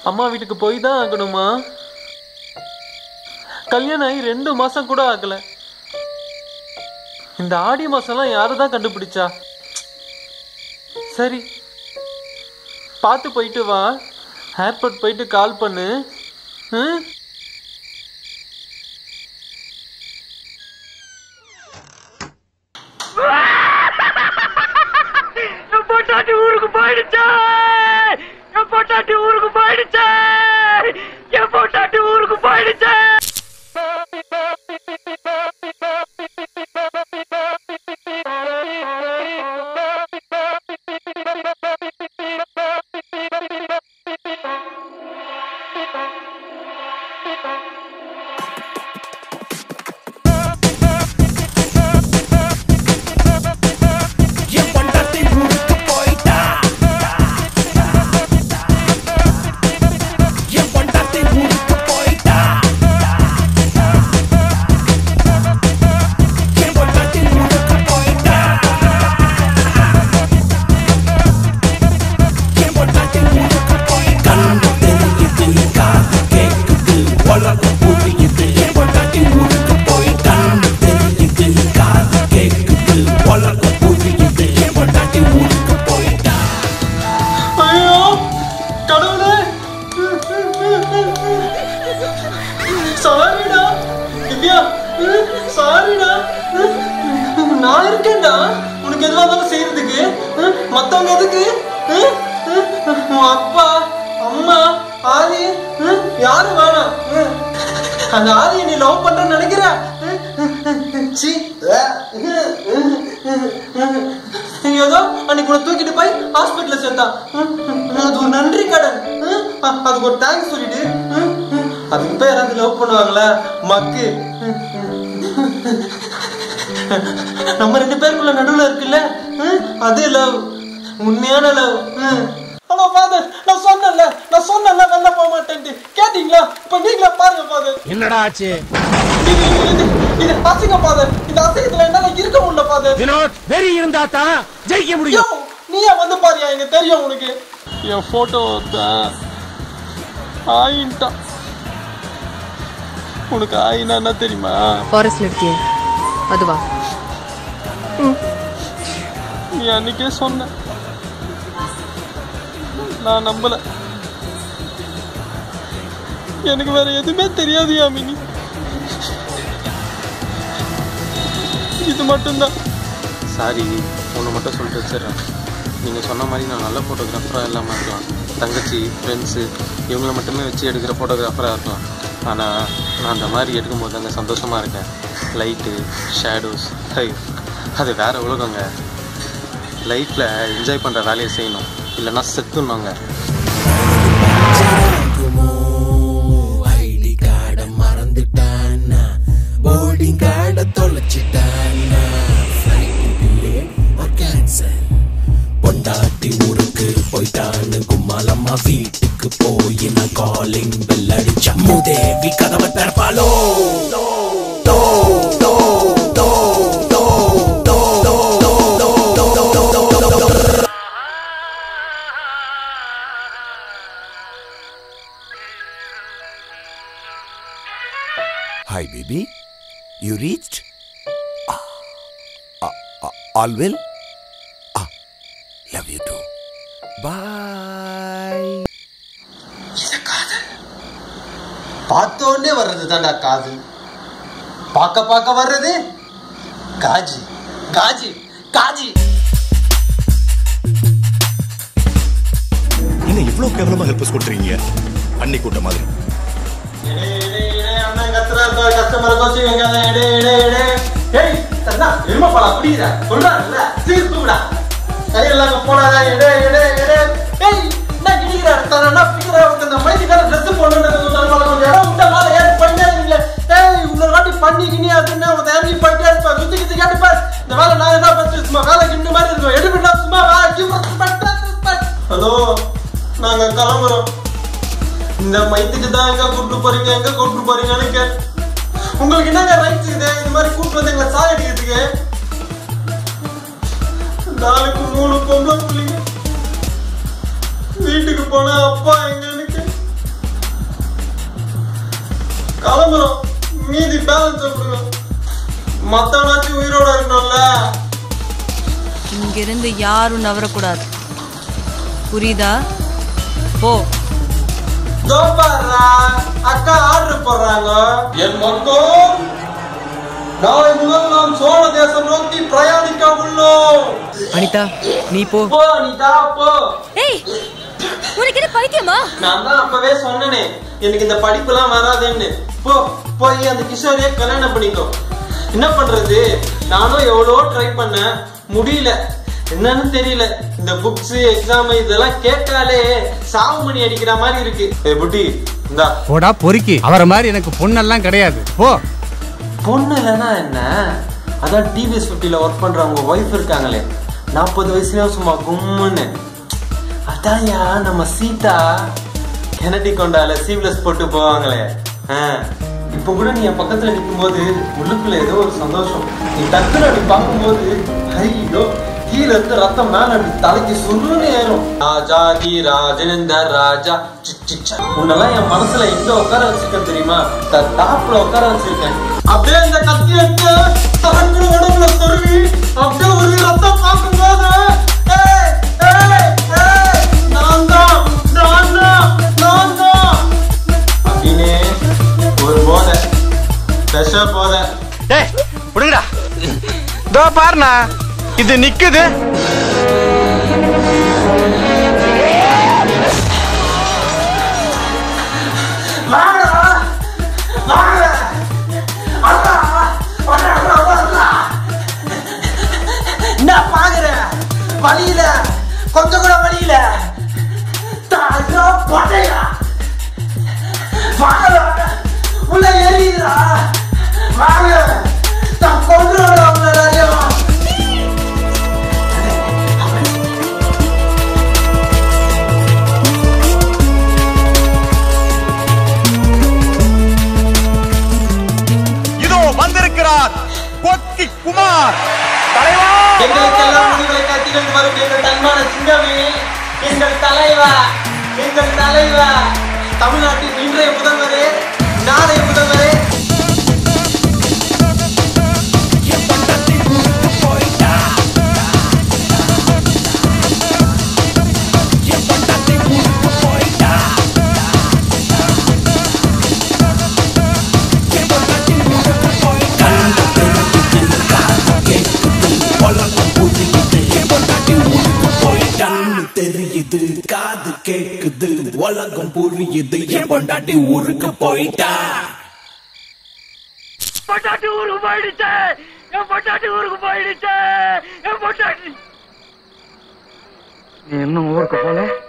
அம்மா வீட்டுக்கு போய் தான் ஆகணுமா கல்யாணம் ஆகி ரெண்டு மாசம் கூட ஆகல இந்த ஆடி மாசம்லாம் யாரு தான் கண்டுபிடிச்சா சரி பார்த்து போயிட்டு வா ஏர்போர்ட் போயிட்டு கால் பண்ணு ம் என் பொட்டாட்டி ஊருக்கு போயிடுச்சே என் பொட்டாட்டி ஊருக்கு போயிடுச்சே என் பொட்டாட்டி ஊருக்கு போயிடுச்சே என் பொண்டாட்டி ஊருக்கு போயிட்டா என் பொண்டாட்டி ஊருக்கு போயிட்டா என் பொண்டாட்டி ஊருக்கு போயிட்டா என் பொண்டாட்டி ஊருக்கு போயிட்டா கண்ணு தெரியுது காது கேக்குது உலகம் புரியுது என் பொண்டாட்டி ஊருக்கு போயிட்டா கண்ணு தெரியுது காது கேக்குது உலகம் புரியுது என் பொண்டாட்டி ஊருக்கு போயிட்டா ஐயோ கடவுளே சாரிடா திவ்யா சாரிடா நான் இருக்கேன்டா உனக்கு எதுவாக இருந்தாலும் செய்யறதுக்கு மத்தவங்க எதுக்கு உன் அப்பா அம்மா ஆதி யாரு வேணாம் அந்த ஆதியை நீ லவ் பண்றேன்னு நினைக்கிற சீ ஏதோ அன்னைக்கு உன்னை தூக்கிட்டு போய் ஹாஸ்பிட்டல்ல சேர்த்தான் அது ஒரு நன்றி கடன் அதுக்கு ஒரு தேங்க்ஸ் சொல்லிட்டு அதுக்கு பேர் யாராவது லவ் பண்ணுவாங்களா மக்கு நம்ம ரெண்டு பேருக்குள்ள நடுவுல இருக்குல்ல அது லவ் உண்மையான லவ் ஹலோ ஃபாதர் நான் சொன்னேன்ல நான் சொன்னேன்ல வெளில போக மாட்டேன்ட்டு கேட்டீங்களா இப்ப நீங்களே பாருங்க ஃபாதர் என்னடா ஆச்சு இது இது இது அசிங்கம் ஃபாதர் இந்த அசிங்கத்துல என்னால இருக்க முடியல ஃபாதர் வினோத் வெறி இருந்தா தான் ஜெயிக்க யோ, முடியும் நீயே வந்து பாரியா எங்க தெரியும் உனக்கு என் போட்டோ தான் ஆயின்ட்டான் உனக்கு ஆயினா என்ன தெரியுமா ஃபாரஸ்ட்ல எடுத்தியே அதுவா நீ அன்னைக்கே சொன்ன நான் நம்பல எனக்கு வேற எதுவுமே தெரியாது யாமினி இது மட்டும்தான் சாரி ஒன்று மட்டும் சொல்லிட்டு வச்சிடுறேன் நீங்கள் சொன்ன மாதிரி நான் நல்ல ஃபோட்டோகிராஃபராக இல்லாமல் இருக்கலாம் தங்கச்சி ஃப்ரெண்ட்ஸு இவங்கள மட்டுமே வச்சு எடுக்கிற ஃபோட்டோகிராஃபராக இருக்கலாம் ஆனால் நான் அந்த மாதிரி எடுக்கும்போது அங்கே சந்தோஷமாக இருக்கேன் லைட்டு ஷேடோஸ் ஹை அது வேற உலகங்க லைஃப்பில் என்ஜாய் பண்ணுற வேலையை செய்யணும் இல்லைன்னா செத்துணுங்க ஐடி கார்டை மறந்துட்டானா போர்டிங் கார்டை தொலைச்சிட்டானா கேன்சல் பொண்டாட்டி ஊருக்கு போயிட்டான்னு கும்மாலம்மா வீட்டுக்கு போய் நான் காலிங் பெல் அடிச்சா மூதேவி கதவை திறப்பாலோ தோ, தோ, தோ, தோ, தோ, தோ, தோ, தோ, தோ, தோ, தோ, தோ, தோ. Hi, baby. You reached? Ah, ah, ah, all well? Ah, love you too. Bye. பார்த்த உடனே வர்றது தான்டா காதல் பார்க்க பார்க்க வர்றது காஜி காஜி காஜி என்ன இவ்வளவு கேவலமா ஹெல்ப் கொடுத்துறீங்க அன்னி கூட்ட மாதிரி கஸ்டமரை கோச்சு வைக்காத எடே எடே எடே ஏய் தன்னா எரும பழம் அப்படிடா சொல்றாங்கல்ல சீர்த்துடா கையெல்லாம் போடாத எடே எடே எடே ஏய் என்ன கிடிக்கிற தரனா பிடிக்கிற இந்த மைதிக்கார ட்ரெஸ் போடணும்னு சொன்னால கொஞ்சம் இடம் விட்ட மேல ஏறி பண்ணாதீங்களே ஏய் இன்னொரு வாட்டி பண்ணிக்கினி அப்படின்னு அவன் இறங்கி பண்ணிட்டே இருப்பா சுத்தி கித்தி கேட்டுப்பார் இந்த வேலை நான் என்ன பண்றது சும்மா வேலை கிண்டு மாதிரி இருக்கும் எடுப்பிட்டா சும்மா வேலை ஹலோ நாங்க கிளம்புறோம் இந்த மைத்துக்கு தான் எங்க கூப்பிட்டு போறீங்க எங்க கூப்பிட்டு போறீங்கன்னு கேட் உங்களுக்கு என்னங்க ரைட்ஸ் இது இந்த மாதிரி கூப்பிட்டு வந்து எங்களை சாய் அடிக்கிறதுக்கு நாளுக்கு மூணு பொம்பளை பிள்ளைங்க வீட்டுக்கு போனா அப்பா எங்க எனக்கு கிளம்புறோம் மீதி பேலன்ஸ் கொடுங்க மத்தவனாச்சும் உயிரோட இருக்கணும்ல இங்கிருந்து யாரும் நவரக்கூடாது புரியுதா போ தோப்பாடுறா அக்கா ஆர்டர் போடுறாங்க என் மக்கள் நாளை முதல் நாம் சோழ தேசம் நோக்கி பிரயாணிக்க உள்ளோம் அனிதா நீ போ போ அனிதா போ ஏய் உனக்கு என்ன பைத்தியமா நான் தான் அப்பவே சொன்னனே எனக்கு இந்த படிப்புலாம் வராதுன்னு போ போய் அந்த கிஷோரையே கல்யாணம் பண்ணிக்கோ என்ன பண்றது நானும் எவ்வளவோ ட்ரை பண்ணேன் முடியல என்னன்னு தெரியல இந்த புக்ஸ் எக்ஸாம் இதெல்லாம் கேட்டாலே சாவு மணி அடிக்கிற மாதிரி இருக்கு ஏ புட்டி இந்தா போடா பொறுக்கி அவரை மாதிரி எனக்கு பொண்ணெல்லாம் கிடையாது போ பொண்ணு இல்லைன்னா என்ன அதான் டிவிஎஸ் ஃபிஃப்டியில் ஒர்க் பண்றவங்க ஒய்ஃப் இருக்காங்களே நாற்பது வயசுலயும் சும்மா கும்முன்னு அதான்யா நம்ம சீதா கெனடி கொண்டால சீவ்லெஸ் போட்டு போவாங்களே ஆ, இப்ப கூட நீ என் பக்கத்துல நிக்கும்போது உள்ளுக்குள்ள ஏதோ ஒரு சந்தோஷம் நீ டக்குனு அப்படி பார்க்கும்போது ஐயோ கீழ இருந்து ரத்தம் மேல அப்படி தலைக்கு சுருன்னு ஏறும் ராஜாதி ராஜேந்தர் ராஜா சிச்சிச்சா உன்னெல்லாம் என் மனசுல எங்க உட்கார வச்சிருக்கேன் தெரியுமா த- டாப்ல உட்கார வச்சிருக்கேன் அப்படியே இந்த கத்தி எடுத்து தகன்னு உடம்புல சொருவி அப்படியே ஒரு ரத்தம் பார்க்கும்போது ஏய், ஏய், ஏய், நான் தான், நான் தான், நான் தான். அப்படின்னு ஒரு போதை விஷ போதை டேய் விடுங்கடா இதோ பாருண்ணா இது நிக்குது வாங்கடா வாங்க அண்ணா அண்ணா அண்ணா அண்ணா என்ன பாக்குற வழியில கொஞ்சம் கூட வழியில தாஜா படையா வாங்க உள்ள ஏறிடுறா வாங்க தான் கொண்டு உங்களை எல்லாரையும் இதோ வந்திருக்கிறார் கொக்கி குமார் எங்களுக்கெல்லாம் முடிவுகளை காத்திருந்து வரும் எங்கள் தன்மான சிங்கமே எங்கள் தலைவா எங்கள் தலைவா தமிழ்நாட்டின் இன்றைய முதல்வரே நாளைய முதல்வரே கண்ணு தெரியுது காது கேக்குது உலகம் புரியுது என் பொண்டாட்டி ஊருக்கு போயிட்டா பொட்டாட்டி ஊருக்கு போயிடுச்சு என் பொட்டாட்டி ஊருக்கு போயிடுச்சு என் பொட்டாட்டி நீ இன்னும் ஊருக்கு போல